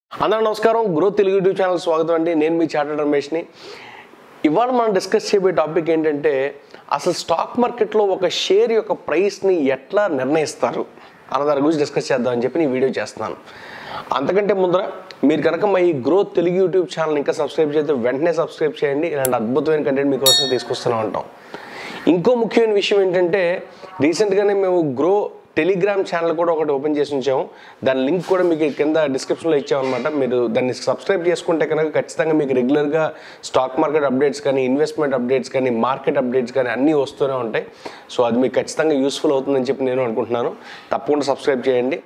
అందరూ నమస్కారం growth Telugu YouTube channel స్వాగతం అండి నేను మీ చార్టెడ్ రమేష్ని ఇవాళ మనం డిస్కస్ చేయబోయే టాపిక్ ఏంటంటే అసలు స్టాక్ మార్కెట్లో ఒక షేర్ యొక్క ప్రైస్ని ఎట్లా నిర్ణయిస్తారు అన్న దాని గురించి డిస్కస్ చేద్దామని చెప్పి నేను వీడియో చేస్తున్నాను అంతకంటే ముందర మీరు కనుక మా ఈ గ్రోత్ తెలుగు యూట్యూబ్ ఛానల్ ఇంకా సబ్స్క్రైబ్ చేస్తే వెంటనే సబ్స్క్రైబ్ చేయండి ఇలాంటి అద్భుతమైన కంటెంట్ మీకోసం తీసుకొస్తూనే ఉంటాం ఇంకో ముఖ్యమైన విషయం ఏంటంటే రీసెంట్గానే మేము గ్రో టెలిగ్రామ్ ఛానల్ కూడా ఒకటి ఓపెన్ చేసి ఉంచాము దాని లింక్ కూడా మీకు కింద డిస్క్రిప్షన్లో ఇచ్చామన్నమాట మీరు దాన్ని సబ్స్క్రైబ్ చేసుకుంటే కనుక ఖచ్చితంగా మీకు రెగ్యులర్గా స్టాక్ మార్కెట్ అప్డేట్స్ కానీ ఇన్వెస్ట్మెంట్ అప్డేట్స్ కానీ మార్కెట్ అప్డేట్స్ కానీ అన్నీ వస్తూనే ఉంటాయి సో అది మీకు ఖచ్చితంగా యూస్ఫుల్ అవుతుందని చెప్పి నేను అనుకుంటున్నాను తప్పకుండా సబ్స్క్రైబ్ చేయండి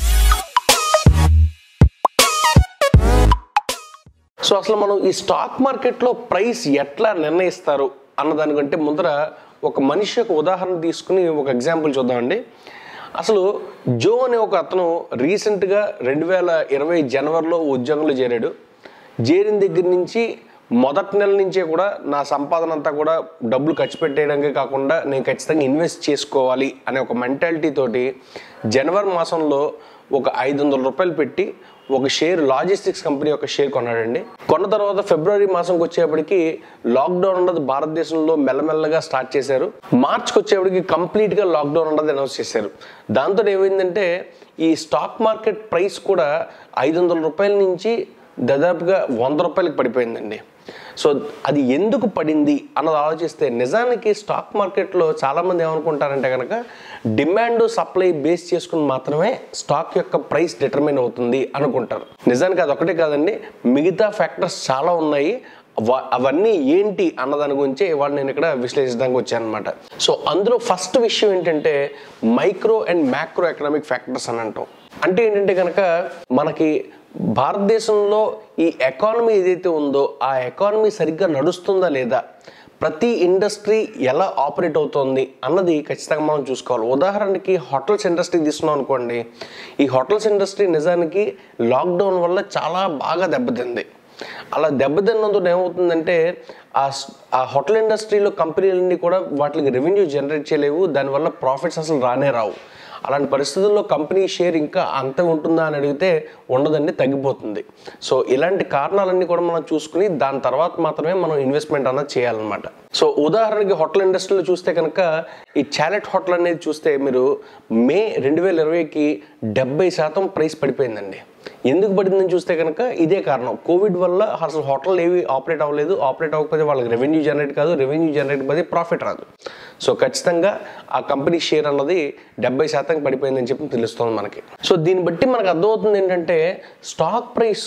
సో అసలు మనం ఈ స్టాక్ మార్కెట్లో ప్రైస్ ఎట్లా నిర్ణయిస్తారు అన్న దానికంటే ముందర ఒక మనిషి యొక్క ఉదాహరణ తీసుకుని ఒక ఎగ్జాంపుల్ చూద్దామండి అసలు జో అనే ఒక అతను రీసెంట్గా రెండు వేల ఇరవై జనవరిలో ఉద్యోగంలో చేరాడు చేరిన దగ్గర నుంచి మొదటి నెల నుంచే కూడా నా సంపాదన అంతా కూడా డబ్బులు ఖర్చు పెట్టేయడమే కాకుండా నేను ఖచ్చితంగా ఇన్వెస్ట్ చేసుకోవాలి అనే ఒక మెంటాలిటీ తోటి జనవరి మాసంలో ఒక ఐదు వందల రూపాయలు పెట్టి ఒక షేర్ లాజిస్టిక్స్ కంపెనీ యొక్క షేర్ కొన్నాడండి కొన్న తర్వాత ఫిబ్రవరి మాసంకి వచ్చేప్పటికి లాక్డౌన్ అన్నది భారతదేశంలో మెల్లమెల్లగా స్టార్ట్ చేశారు మార్చ్కి వచ్చేప్పటికి కంప్లీట్గా లాక్డౌన్ అన్నది అనౌన్స్ చేశారు దాంతో ఏమైందంటే ఈ స్టాక్ మార్కెట్ ప్రైస్ కూడా ఐదు వందల రూపాయల నుంచి దాదాపుగా వంద రూపాయలకి పడిపోయిందండి సో అది ఎందుకు పడింది అన్నది ఆలోచిస్తే నిజానికి స్టాక్ మార్కెట్లో చాలామంది ఏమనుకుంటారంటే కనుక డిమాండ్ సప్లై బేస్ చేసుకుని మాత్రమే స్టాక్ యొక్క ప్రైస్ డిటర్మైన్ అవుతుంది అనుకుంటారు నిజానికి అది ఒకటే కాదండి మిగతా ఫ్యాక్టర్స్ చాలా ఉన్నాయి వ- అవన్నీ ఏంటి అన్న దాని గురించి ఇవాళ నేను ఇక్కడ విశ్లేషించడానికి వచ్చాను అనమాట సో అందులో ఫస్ట్ విషయం ఏంటంటే micro and macro economic factors అని అంటాం అంటే ఏంటంటే కనుక మనకి భారతదేశంలో ఈ ఎకానమీ ఏదైతే ఉందో ఆ ఎకానమీ సరిగ్గా నడుస్తుందా లేదా ప్రతి ఇండస్ట్రీ ఎలా ఆపరేట్ అవుతోంది అన్నది ఖచ్చితంగా మనం చూసుకోవాలి ఉదాహరణకి హోటల్స్ ఇండస్ట్రీ తీసుకున్నాం అనుకోండి ఈ హోటల్స్ ఇండస్ట్రీ నిజానికి లాక్డౌన్ వల్ల చాలా బాగా దెబ్బతింది అలా దెబ్బతిన్నందుకు ఏమవుతుందంటే ఆ స్- ఆ హోటల్ ఇండస్ట్రీలో కంపెనీలన్నీ కూడా వాటికి రెవెన్యూ జనరేట్ చేయలేవు దానివల్ల ప్రాఫిట్స్ అసలు రానే రావు అలాంటి పరిస్థితుల్లో కంపెనీ షేర్ ఇంకా అంత ఉంటుందా అని అడిగితే ఉండదండి తగ్గిపోతుంది సో ఇలాంటి కారణాలన్నీ కూడా మనం చూసుకుని దాని తర్వాత మాత్రమే మనం ఇన్వెస్ట్మెంట్ అన్నది చేయాలన్నమాట సో ఉదాహరణకి హోటల్ ఇండస్ట్రీలో చూస్తే కనుక ఈ చాలెట్ హోటల్ అనేది చూస్తే మీరు మే రెండు వేల ఇరవైకి డెబ్బై శాతం ప్రైస్ పడిపోయిందండి ఎందుకు పడిందని చూస్తే కనుక ఇదే కారణం కోవిడ్ వల్ల అసలు హోటల్ ఏవి ఆపరేట్ అవ్వలేదు ఆపరేట్ అవ్వకపోతే వాళ్ళకి రెవెన్యూ జనరేట్ కాదు రెవెన్యూ జనరేట్ పోతే ప్రాఫిట్ రాదు సో ఖచ్చితంగా ఆ కంపెనీ షేర్ అన్నది డెబ్బై శాతం పడిపోయిందని చెప్పి తెలుస్తుంది మనకి సో దీన్ని బట్టి మనకు అర్థమవుతుంది ఏంటంటే స్టాక్ ప్రైస్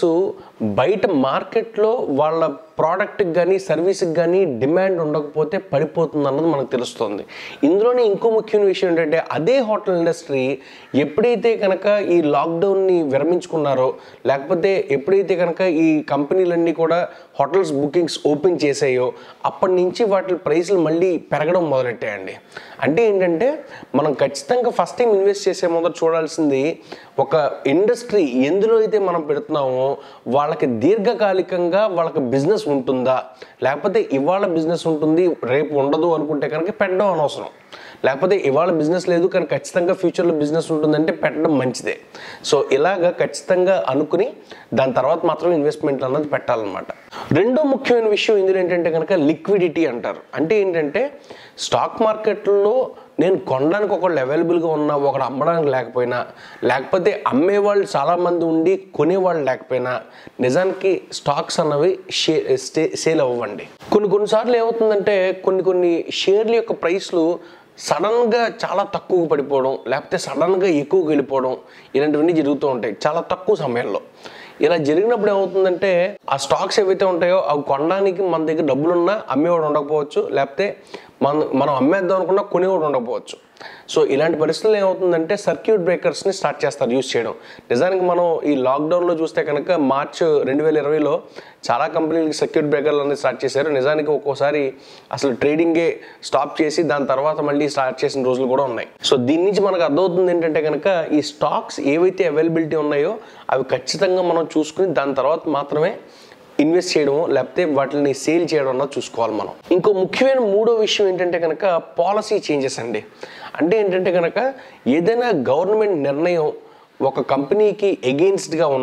బయట మార్కెట్లో వాళ్ళ ప్రోడక్ట్కి కానీ సర్వీస్కి కానీ డిమాండ్ ఉండకపోతే పడిపోతుంది అన్నది మనకు తెలుస్తుంది ఇందులోనే ఇంకో ముఖ్యమైన విషయం ఏంటంటే అదే హోటల్ ఇండస్ట్రీ ఎప్పుడైతే కనుక ఈ లాక్డౌన్ని విరమించుకున్నారో లేకపోతే ఎప్పుడైతే కనుక ఈ కంపెనీలన్నీ కూడా హోటల్స్ బుకింగ్స్ ఓపెన్ చేసాయో అప్పటి నుంచి వాటి ప్రైస్లు మళ్ళీ పెరగడం మొదలెట్టాయండి అంటే ఏంటంటే మనం ఖచ్చితంగా ఫస్ట్ టైం ఇన్వెస్ట్ చేసే ముందర చూడాల్సింది ఒక ఇండస్ట్రీ ఎందులో అయితే మనం పెడుతున్నామో వాళ్ళకి దీర్ఘకాలికంగా వాళ్ళకి బిజినెస్ ఉంటుందా లేకపోతే ఇవాళ బిజినెస్ ఉంటుంది రేపు ఉండదు అనుకుంటే కనుక పెట్టడం అనవసరం లేకపోతే ఇవాళ బిజినెస్ లేదు కానీ ఖచ్చితంగా ఫ్యూచర్లో బిజినెస్ ఉంటుందంటే పెట్టడం మంచిదే సో ఇలాగ ఖచ్చితంగా అనుకుని దాని తర్వాత మాత్రం ఇన్వెస్ట్మెంట్ అన్నది పెట్టాలన్నమాట రెండో ముఖ్యమైన విషయం ఇందులో ఏంటంటే కనుక లిక్విడిటీ అంటారు అంటే ఏంటంటే స్టాక్ మార్కెట్లో నేను కొనడానికి ఒకళ్ళు అవైలబుల్గా ఉన్నా ఒకడు అమ్మడానికి లేకపోయినా లేకపోతే అమ్మేవాళ్ళు చాలామంది ఉండి కొనేవాళ్ళు లేకపోయినా నిజానికి స్టాక్స్ అన్నవి షే స్టే సేల్ అవ్వండి కొన్ని కొన్నిసార్లు ఏమవుతుందంటే కొన్ని కొన్ని షేర్ల యొక్క ప్రైస్లు సడన్గా చాలా తక్కువ పడిపోవడం లేకపోతే సడన్గా ఎక్కువకి వెళ్ళిపోవడం ఇలాంటివన్నీ జరుగుతూ ఉంటాయి చాలా తక్కువ సమయంలో ఇలా జరిగినప్పుడు ఏమవుతుందంటే ఆ స్టాక్స్ ఏవైతే ఉంటాయో అవి కొనడానికి మన దగ్గర డబ్బులున్నా అమ్మేవాడు ఉండకపోవచ్చు లేకపోతే మన మనం అమ్మేద్దాం అనుకున్నా కొనేవాడు ఉండకపోవచ్చు సో ఇలాంటి పరిస్థితుల్లో ఏమవుతుందంటే సర్క్యూట్ బ్రేకర్స్ని స్టార్ట్ చేస్తారు యూస్ చేయడం నిజానికి మనం ఈ లాక్డౌన్లో చూస్తే కనుక మార్చ్ రెండు వేల ఇరవైలో చాలా కంపెనీలకి సర్క్యూట్ బ్రేకర్లు అనేది స్టార్ట్ చేశారు నిజానికి ఒక్కోసారి అసలు ట్రేడింగే స్టాప్ చేసి దాని తర్వాత మళ్ళీ స్టార్ట్ చేసిన రోజులు కూడా ఉన్నాయి సో దీని నుంచి మనకు అర్థమవుతుంది ఏంటంటే కనుక ఈ స్టాక్స్ ఏవైతే అవైలబిలిటీ ఉన్నాయో అవి ఖచ్చితంగా మనం చూసుకుని దాని తర్వాత మాత్రమే ఇన్వెస్ట్ చేయడం లేకపోతే వాటిని సేల్ చేయడం అన్నది చూసుకోవాలి మనం ఇంకో ముఖ్యమైన మూడో విషయం ఏంటంటే కనుక పాలసీ చేంజెస్ అండి అంటే ఏంటంటే కనుక ఏదైనా గవర్నమెంట్ నిర్ణయం ఒక కంపెనీకి ఎగెయిన్స్డ్గా ఉన్నా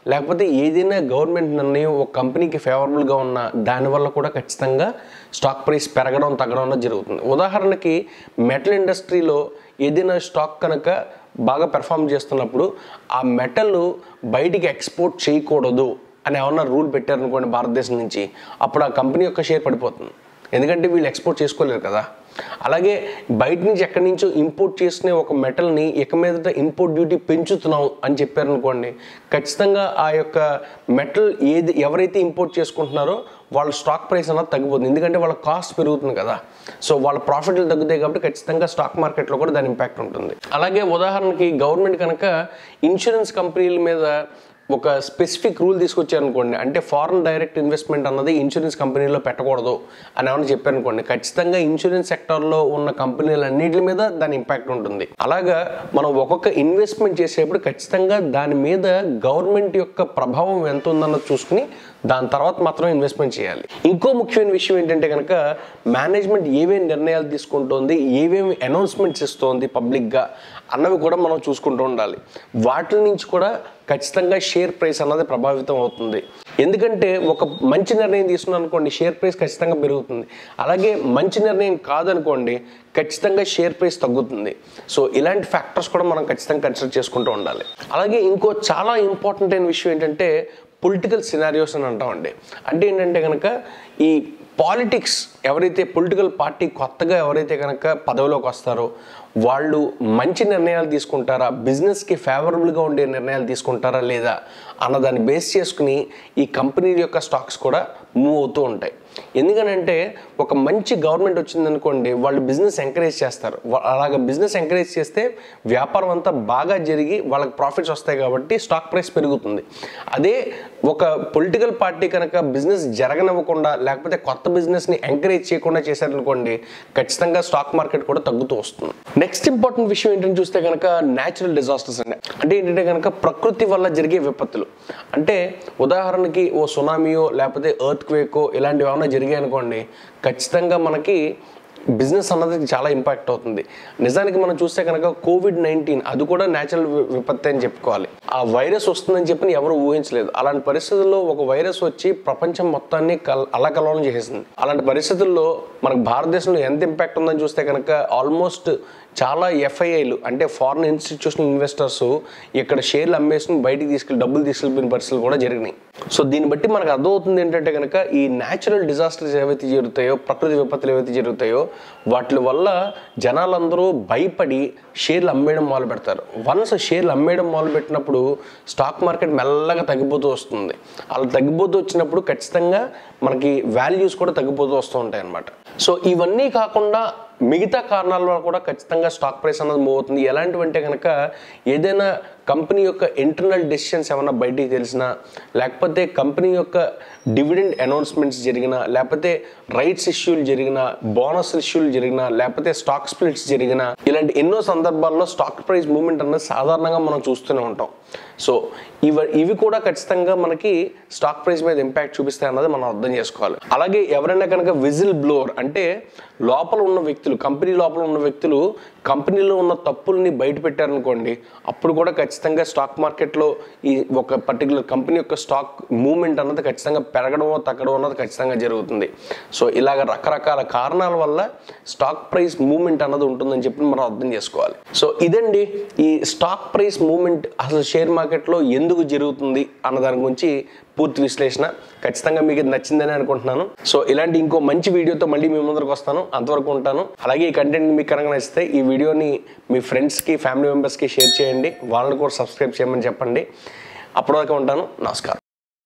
లేకపోతే ఏదైనా గవర్నమెంట్ నిర్ణయం ఒక కంపెనీకి ఫేవరబుల్గా ఉన్న దానివల్ల కూడా ఖచ్చితంగా స్టాక్ ప్రైస్ పెరగడం తగ్గడం అన్నది జరుగుతుంది ఉదాహరణకి మెటల్ ఇండస్ట్రీలో ఏదైనా స్టాక్ కనుక బాగా పెర్ఫామ్ చేస్తున్నప్పుడు ఆ మెటల్ బయటికి ఎక్స్పోర్ట్ చేయకూడదు అని ఏమన్నా రూల్ పెట్టారనుకోండి భారతదేశం నుంచి అప్పుడు ఆ కంపెనీ యొక్క షేర్ పడిపోతుంది ఎందుకంటే వీళ్ళు ఎక్స్పోర్ట్ చేసుకోలేరు కదా అలాగే బయట నుంచి ఎక్కడి నుంచో ఇంపోర్ట్ చేసుకునే ఒక మెటల్ని ఇక మీదట ఇంపోర్ట్ డ్యూటీ పెంచుతున్నాం అని చెప్పారనుకోండి ఖచ్చితంగా ఆ యొక్క మెటల్ ఏది ఎవరైతే ఇంపోర్ట్ చేసుకుంటున్నారో వాళ్ళ స్టాక్ ప్రైస్ అన్నది తగ్గిపోతుంది ఎందుకంటే వాళ్ళ కాస్ట్ పెరుగుతుంది కదా సో వాళ్ళ ప్రాఫిట్లు తగ్గుతాయి కాబట్టి ఖచ్చితంగా స్టాక్ మార్కెట్లో కూడా దాని ఇంపాక్ట్ ఉంటుంది అలాగే ఉదాహరణకి గవర్నమెంట్ కనుక ఇన్సూరెన్స్ కంపెనీల మీద ఒక స్పెసిఫిక్ రూల్ తీసుకొచ్చారనుకోండి అంటే ఫారెన్ డైరెక్ట్ ఇన్వెస్ట్మెంట్ అన్నది ఇన్సూరెన్స్ కంపెనీలో పెట్టకూడదు అని ఏమైనా చెప్పారనుకోండి ఖచ్చితంగా ఇన్సూరెన్స్ సెక్టార్లో ఉన్న కంపెనీలన్నిటి మీద దాని ఇంపాక్ట్ ఉంటుంది అలాగా మనం ఒక్కొక్క ఇన్వెస్ట్మెంట్ చేసేప్పుడు ఖచ్చితంగా దాని మీద గవర్నమెంట్ యొక్క ప్రభావం ఎంత ఉందన్నది చూసుకుని దాని తర్వాత మాత్రం ఇన్వెస్ట్మెంట్ చేయాలి ఇంకో ముఖ్యమైన విషయం ఏంటంటే కనుక మేనేజ్మెంట్ ఏమేమి నిర్ణయాలు తీసుకుంటోంది ఏమేమి అనౌన్స్మెంట్స్ ఇస్తోంది పబ్లిక్గా అన్నవి కూడా మనం చూసుకుంటూ ఉండాలి వాటి నుంచి కూడా ఖచ్చితంగా షేర్ ప్రైస్ అన్నది ప్రభావితం అవుతుంది ఎందుకంటే ఒక మంచి నిర్ణయం తీసుకున్నాం అనుకోండి షేర్ ప్రైస్ ఖచ్చితంగా పెరుగుతుంది అలాగే మంచి నిర్ణయం కాదనుకోండి ఖచ్చితంగా షేర్ ప్రైస్ తగ్గుతుంది సో ఇలాంటి ఫ్యాక్టర్స్ కూడా మనం ఖచ్చితంగా కన్సిడర్ చేసుకుంటూ ఉండాలి అలాగే ఇంకో చాలా ఇంపార్టెంట్ అయిన విషయం ఏంటంటే పొలిటికల్ సినారియోస్ అని అంటామండి అంటే ఏంటంటే కనుక ఈ పాలిటిక్స్ ఎవరైతే పొలిటికల్ పార్టీ కొత్తగా ఎవరైతే కనుక పదవిలోకి వస్తారో వాళ్ళు మంచి నిర్ణయాలు తీసుకుంటారా బిజినెస్కి ఫేవరబుల్గా ఉండే నిర్ణయాలు తీసుకుంటారా లేదా అన్నదాన్ని బేస్ చేసుకుని ఈ కంపెనీల యొక్క స్టాక్స్ కూడా మూవ్ అవుతూ ఉంటాయి ఎందుకనంటే ఒక మంచి గవర్నమెంట్ వచ్చిందనుకోండి వాళ్ళు బిజినెస్ ఎంకరేజ్ చేస్తారు వా- అలాగ బిజినెస్ ఎంకరేజ్ చేస్తే వ్యాపారం అంతా బాగా జరిగి వాళ్ళకి ప్రాఫిట్స్ వస్తాయి కాబట్టి స్టాక్ ప్రైస్ పెరుగుతుంది అదే ఒక పొలిటికల్ పార్టీ కనుక బిజినెస్ జరగనివ్వకుండా లేకపోతే కొత్త బిజినెస్ని ఎంకరేజ్ చేయకుండా చేశారనుకోండి ఖచ్చితంగా స్టాక్ మార్కెట్ కూడా తగ్గుతూ వస్తుంది నెక్స్ట్ ఇంపార్టెంట్ విషయం ఏంటని చూస్తే కనుక న్యాచురల్ డిజాస్టర్స్ అండి అంటే ఏంటంటే కనుక ప్రకృతి వల్ల జరిగే విపత్తులు అంటే ఉదాహరణకి ఓ సునామీయో లేకపోతే ఎర్త్ క్వేకో ఇలాంటివి ఏమైనా జరిగాయి అనుకోండి ఖచ్చితంగా మనకి బిజినెస్ అన్నది చాలా ఇంపాక్ట్ అవుతుంది నిజానికి మనం చూస్తే కనుక కోవిడ్ నైన్టీన్ అది కూడా న్యాచురల్ విపత్తి అని చెప్పుకోవాలి ఆ వైరస్ వస్తుందని చెప్పి ఎవరు ఊహించలేదు అలాంటి పరిస్థితుల్లో ఒక వైరస్ వచ్చి ప్రపంచం మొత్తాన్ని కల్ అలకలోలం చేసేసింది అలాంటి పరిస్థితుల్లో మనకు భారతదేశంలో ఎంత ఇంపాక్ట్ ఉందని చూస్తే కనుక ఆల్మోస్ట్ చాలా ఎఫ్ఐఐలు అంటే ఫారిన్ ఇన్స్టిట్యూషనల్ ఇన్వెస్టర్స్ ఇక్కడ షేర్లు అమ్మేసుకుని బయటికి తీసుకెళ్ళి డబ్బులు తీసుకెళ్ళిపోయిన పరిస్థితులు కూడా జరిగినాయి సో దీన్ని బట్టి మనకు అర్థమవుతుంది ఏంటంటే కనుక ఈ న్యాచురల్ డిజాస్టర్స్ ఏవైతే జరుగుతాయో ప్రకృతి విపత్తులు ఏవైతే జరుగుతాయో వాటి వల్ల జనాలందరూ భయపడి షేర్లు అమ్మేయడం మొదలు పెడతారు వన్స్ షేర్లు అమ్మేయడం మొదలు పెట్టినప్పుడు స్టాక్ మార్కెట్ మెల్లగా తగ్గిపోతూ వస్తుంది అలా తగ్గిపోతూ వచ్చినప్పుడు ఖచ్చితంగా మనకి వాల్యూస్ కూడా తగ్గిపోతూ వస్తూ ఉంటాయి అన్నమాట సో ఇవన్నీ కాకుండా మిగతా కారణాల వల్ల కూడా ఖచ్చితంగా స్టాక్ ప్రైస్ అన్నది మూవ్ అవుతుంది ఎలాంటివంటే కనుక ఏదైనా కంపెనీ యొక్క ఇంటర్నల్ డెసిషన్స్ ఏమైనా బయటికి తెలిసినా లేకపోతే కంపెనీ యొక్క డివిడెండ్ అనౌన్స్మెంట్స్ జరిగినా లేకపోతే రైట్స్ ఇష్యూలు జరిగినా బోనస్ ఇష్యూలు జరిగినా లేకపోతే స్టాక్ స్ప్లిట్స్ జరిగినా ఇలాంటి ఎన్నో సందర్భాల్లో స్టాక్ ప్రైస్ మూవ్మెంట్ అన్నది సాధారణంగా మనం చూస్తూనే ఉంటాం సో ఇవి ఇవి కూడా ఖచ్చితంగా మనకి స్టాక్ ప్రైస్ మీద ఇంపాక్ట్ చూపిస్తాయి అన్నది మనం అర్థం చేసుకోవాలి అలాగే ఎవరైనా కనుక విజిల్ బ్లోవర్ అంటే లోపల ఉన్న వ్యక్తులు కంపెనీ లోపల ఉన్న వ్యక్తులు కంపెనీలో ఉన్న తప్పుల్ని బయట పెట్టారనుకోండి అప్పుడు కూడా ఖచ్చితంగా స్టాక్ మార్కెట్లో ఈ ఒక పర్టికులర్ కంపెనీ యొక్క స్టాక్ మూవ్మెంట్ అన్నది ఖచ్చితంగా పెరగడమో తగ్గడం అన్నది ఖచ్చితంగా జరుగుతుంది సో ఇలాగ రకరకాల కారణాల వల్ల స్టాక్ ప్రైస్ మూవ్మెంట్ అన్నది ఉంటుందని చెప్పి మనం అర్థం చేసుకోవాలి సో ఇదండి ఈ స్టాక్ ప్రైస్ మూవ్మెంట్ అసలు షేర్ మార్కెట్లో ఎందుకు జరుగుతుంది అన్న దాని గురించి పూర్తి విశ్లేషణ ఖచ్చితంగా మీకు ఇది నచ్చిందని అనుకుంటున్నాను సో ఇలాంటి ఇంకో మంచి వీడియోతో మళ్ళీ మీ ముందరకు వస్తాను అంతవరకు ఉంటాను అలాగే ఈ కంటెంట్ మీకు కనుక నచ్చితే ఈ వీడియోని మీ ఫ్రెండ్స్కి ఫ్యామిలీ మెంబర్స్కి షేర్ చేయండి వాళ్ళని కూడా సబ్స్క్రైబ్ చేయమని చెప్పండి అప్పటివరకు ఉంటాను నమస్కారం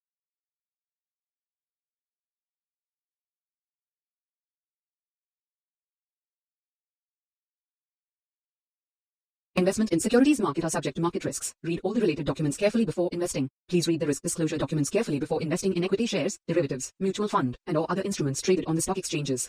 Investment in securities market are subject to market risks. Read all the related documents carefully before investing. Please read the risk disclosure documents carefully before investing in equity shares, derivatives, mutual fund, and or other instruments traded on the stock exchanges.